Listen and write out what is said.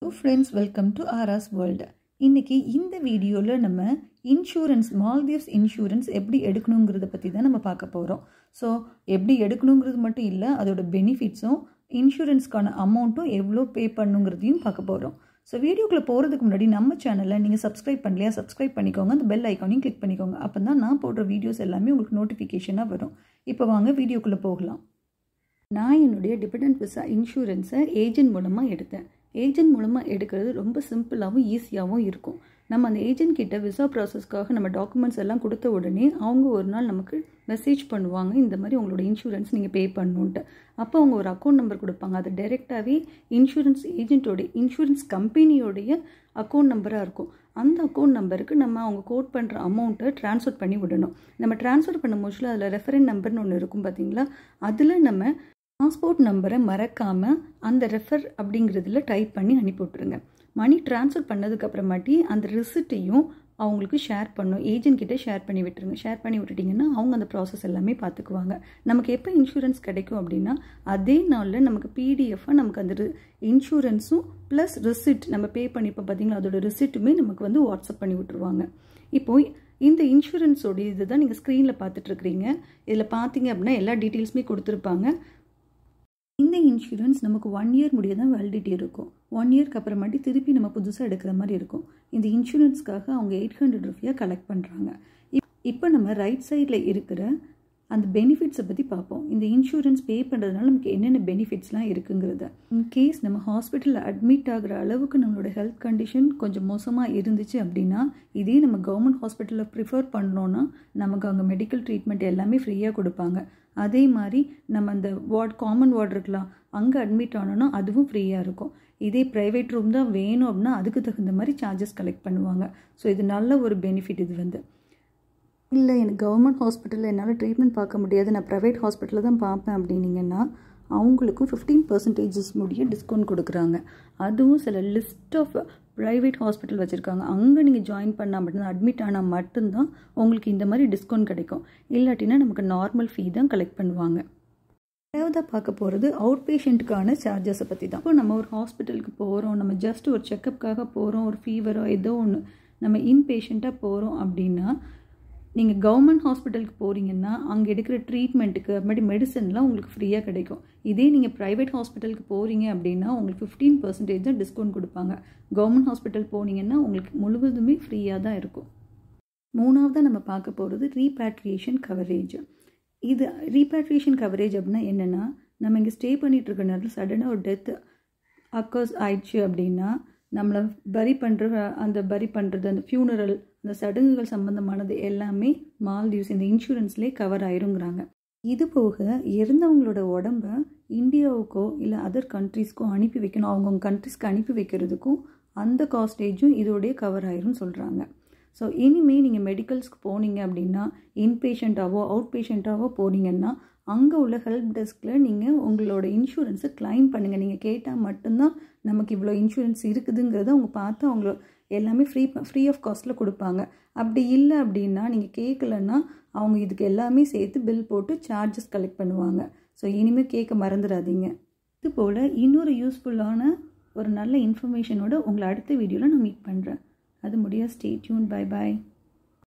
friends welcome to RS world இன்றைக்கி இந்த வீடியோவில் நம்ம இன்சூரன்ஸ் மால்தீவ்ஸ் இன்சூரன்ஸ் எப்படி எடுக்கணுங்கிறத பற்றி தான் நம்ம பார்க்க போகிறோம் ஸோ எப்படி எடுக்கணுங்கிறது மட்டும் இல்லை அதோட பெனிஃபிட்ஸும் இன்சூரன்ஸ்க்கான அமௌண்ட்டும் எவ்வளோ பே பண்ணுங்கிறதையும் பார்க்க போகிறோம் ஸோ வீடியோக்குள்ளே போகிறதுக்கு முன்னாடி நம்ம சேனலை நீங்கள் சப்ஸ்கிரைப் பண்ணலையா சப்ஸ்கிரைப் பண்ணிக்கோங்க அந்த பெல் ஐக்கானையும் கிளிக் பண்ணிக்கோங்க அப்போ தான் நான் போடுற வீடியோஸ் எல்லாமே உங்களுக்கு நோட்டிஃபிகேஷனாக வரும் இப்போ வாங்க வீடியோக்குள்ளே போகலாம் நான் என்னுடைய டிபெண்ட் விசா இன்சூரன்ஸை ஏஜென்ட் மூலமாக எடுத்தேன் ஏஜென்ட் மூலமாக எடுக்கிறது ரொம்ப சிம்பிளாகவும் ஈஸியாகவும் இருக்கும் நம்ம அந்த ஏஜென்ட் கிட்ட விசா ப்ராசஸ்க்காக நம்ம டாக்குமெண்ட்ஸ் எல்லாம் கொடுத்த உடனே அவங்க ஒரு நாள் நமக்கு மெசேஜ் பண்ணுவாங்க இந்த மாதிரி உங்களோட இன்சூரன்ஸ் நீங்கள் பே பண்ணணுன்ட்டு அப்போ அவங்க ஒரு அக்கௌண்ட் நம்பர் கொடுப்பாங்க அது டைரெக்டாகவே இன்சூரன்ஸ் ஏஜென்ட்டோடைய இன்சூரன்ஸ் கம்பெனியோடைய அக்கௌண்ட் நம்பராக இருக்கும் அந்த அக்கௌண்ட் நம்பருக்கு நம்ம அவங்க கோட் பண்ணுற அமௌண்ட்டை ட்ரான்ஸ்ஃபர் பண்ணி விடணும் நம்ம ட்ரான்ஸ்ஃபர் பண்ண மோஸ்ட்லி அதில் ரெஃபரன் நம்பர்னு ஒன்று இருக்கும் பார்த்தீங்களா அதில் நம்ம பாஸ்போர்ட் நம்பரை மறக்காமல் அந்த ரெஃபர் அப்படிங்கிறதுல டைப் பண்ணி அனுப்பி விட்ருங்க மணி ட்ரான்ஸ்ஃபர் பண்ணதுக்கு அப்புறமாட்டி அந்த ரிசிப்டையும் அவங்களுக்கு ஷேர் பண்ணும் ஏஜென்ட் கிட்டே ஷேர் பண்ணி விட்டுருங்க ஷேர் பண்ணி விட்டுட்டிங்கன்னா அவங்க அந்த ப்ராசஸ் எல்லாமே பார்த்துக்குவாங்க நமக்கு எப்போ இன்சூரன்ஸ் கிடைக்கும் அப்படின்னா அதே நாளில் நமக்கு பிடிஎஃபாக நமக்கு அந்த இன்சூரன்ஸும் ப்ளஸ் ரிசிப்ட் நம்ம பே பண்ணிப்போம் பார்த்தீங்களா அதோட ரிசிப்ட்டுமே நமக்கு வந்து வாட்ஸ்அப் பண்ணி விட்டுருவாங்க இப்போது இந்த இன்சூரன்ஸோடைய இது தான் நீங்கள் ஸ்க்ரீனில் பார்த்துட்ருக்குறீங்க இதில் பார்த்தீங்க அப்படின்னா எல்லா டீட்டெயில்ஸுமே கொடுத்துருப்பாங்க இந்த இன்சூரன்ஸ் நமக்கு ஒன் இயர் முடிய தான் வேலிடிட்டி இருக்கும் ஒன் இயர்க்கு அப்புறமாட்டி திருப்பி நம்ம புதுசாக எடுக்கிற மாதிரி இருக்கும் இந்த இன்சூரன்ஸ்க்காக அவங்க எயிட் ஹண்ட்ரட் ருபியாக கலெக்ட் பண்ணுறாங்க இப்போ நம்ம ரைட் சைடில் இருக்கிற அந்த பெனிஃபிட்ஸை பற்றி பார்ப்போம் இந்த இன்சூரன்ஸ் பே பண்ணுறதுனால நமக்கு என்னென்ன பெனிஃபிட்ஸ்லாம் இருக்குங்கிறத இன்கேஸ் நம்ம ஹாஸ்பிட்டலில் அட்மிட் ஆகிற அளவுக்கு நம்மளோட ஹெல்த் கண்டிஷன் கொஞ்சம் மோசமாக இருந்துச்சு அப்படின்னா இதே நம்ம கவர்மெண்ட் ஹாஸ்பிட்டலில் ப்ரிஃபர் பண்ணோன்னா நமக்கு அங்கே மெடிக்கல் ட்ரீட்மெண்ட் எல்லாமே ஃப்ரீயாக கொடுப்பாங்க அதே மாதிரி நம்ம அந்த வார்ட் காமன் வார்டு இருக்கலாம் அங்கே அட்மிட் ஆனோன்னா அதுவும் ஃப்ரீயாக இருக்கும் இதே ப்ரைவேட் ரூம் தான் வேணும் அப்படின்னா அதுக்கு தகுந்த மாதிரி சார்ஜஸ் கலெக்ட் பண்ணுவாங்க ஸோ இது நல்ல ஒரு பெனிஃபிட் இது வந்து இல்லை எனக்கு கவர்மெண்ட் ஹாஸ்பிட்டலில் என்னால் ட்ரீட்மெண்ட் பார்க்க முடியாது நான் ப்ரைவேட் ஹாஸ்பிட்டலில் தான் பார்ப்பேன் அப்படின்னீங்கன்னா அவங்களுக்கும் ஃபிஃப்டீன் பர்சன்டேஜஸ் முடிய டிஸ்கவுண்ட் கொடுக்குறாங்க அதுவும் சில லிஸ்ட் ஆஃப் ப்ரைவேட் ஹாஸ்பிட்டல் வச்சுருக்காங்க அங்கே நீங்கள் ஜாயின் பண்ணால் மட்டும்தான் அட்மிட் ஆனால் மட்டும்தான் உங்களுக்கு இந்த மாதிரி டிஸ்கவுண்ட் கிடைக்கும் இல்லாட்டினா நமக்கு நார்மல் ஃபீ தான் கலெக்ட் பண்ணுவாங்க ரெண்டாவதாக பார்க்க போகிறது அவுட் பேஷண்ட்டுக்கான சார்ஜஸை பற்றி தான் இப்போ நம்ம ஒரு ஹாஸ்பிட்டலுக்கு போகிறோம் நம்ம ஜஸ்ட் ஒரு செக்கப்புக்காக போகிறோம் ஒரு ஃபீவரோ ஏதோ ஒன்று நம்ம இன்பேஷண்ட்டாக போகிறோம் அப்படின்னா நீங்கள் கவர்மெண்ட் ஹாஸ்பிட்டலுக்கு போகிறீங்கன்னா அங்கே எடுக்கிற ட்ரீட்மெண்ட்டுக்கு அப்புறமேட்டு மெடிசன்லாம் உங்களுக்கு ஃப்ரீயாக கிடைக்கும் இதே நீங்கள் ப்ரைவேட் ஹாஸ்பிட்டலுக்கு போகிறீங்க அப்படின்னா உங்களுக்கு ஃபிஃப்டீன் பர்சன்டேஜ் தான் டிஸ்கவுண்ட் கொடுப்பாங்க கவர்மெண்ட் ஹாஸ்பிட்டல் போனீங்கன்னா உங்களுக்கு முழுவதுமே ஃப்ரீயாக தான் இருக்கும் மூணாவதாக நம்ம பார்க்க போகிறது ரீபேட்ரியேஷன் கவரேஜ் இது ரீபேட்ரியேஷன் கவரேஜ் அப்படின்னா என்னென்னா நம்ம இங்கே ஸ்டே பண்ணிகிட்டு இருக்க நேரத்தில் சடனாக ஒரு டெத்து அக்கர்ஸ் ஆயிடுச்சு அப்படின்னா நம்மளை பரி பண்ணுற அந்த பரி பண்ணுறது அந்த ஃபியூனரல் அந்த சடங்குகள் சம்மந்தமானது எல்லாமே மால்தீவ்ஸ் இந்த இன்சூரன்ஸ்லேயே கவர் ஆயிருங்கிறாங்க இது போக இறந்தவங்களோட உடம்ப இந்தியாவுக்கோ இல்லை அதர் கண்ட்ரீஸ்க்கோ அனுப்பி வைக்கணும் அவங்கவுங்க கண்ட்ரிஸ்க்கு அனுப்பி வைக்கிறதுக்கும் அந்த காஸ்டேஜும் இதோடைய கவர் ஆயிரும்னு சொல்கிறாங்க ஸோ இனிமேல் நீங்கள் மெடிக்கல்ஸ்க்கு போனீங்க அப்படின்னா இன்பேஷண்ட்டாவோ அவுட் பேஷண்ட்டாவோ போனீங்கன்னா அங்கே உள்ள ஹெல்ப் டெஸ்கில் நீங்கள் உங்களோட இன்சூரன்ஸை கிளைம் பண்ணுங்கள் நீங்கள் கேட்டால் மட்டும்தான் நமக்கு இவ்வளோ இன்சூரன்ஸ் இருக்குதுங்கிறத அவங்க பார்த்து அவங்கள எல்லாமே ஃப்ரீ ஃப்ரீ ஆஃப் காஸ்ட்டில் கொடுப்பாங்க அப்படி இல்லை அப்படின்னா நீங்கள் கேட்கலன்னா அவங்க இதுக்கு எல்லாமே சேர்த்து பில் போட்டு சார்ஜஸ் கலெக்ட் பண்ணுவாங்க ஸோ இனிமேல் கேட்க மறந்துடாதீங்க இது போல் இன்னொரு யூஸ்ஃபுல்லான ஒரு நல்ல இன்ஃபர்மேஷனோட உங்களை அடுத்த வீடியோவில் நான் மீட் பண்ணுறேன் அது முடிய ஸ்டே டியூன் பை பாய்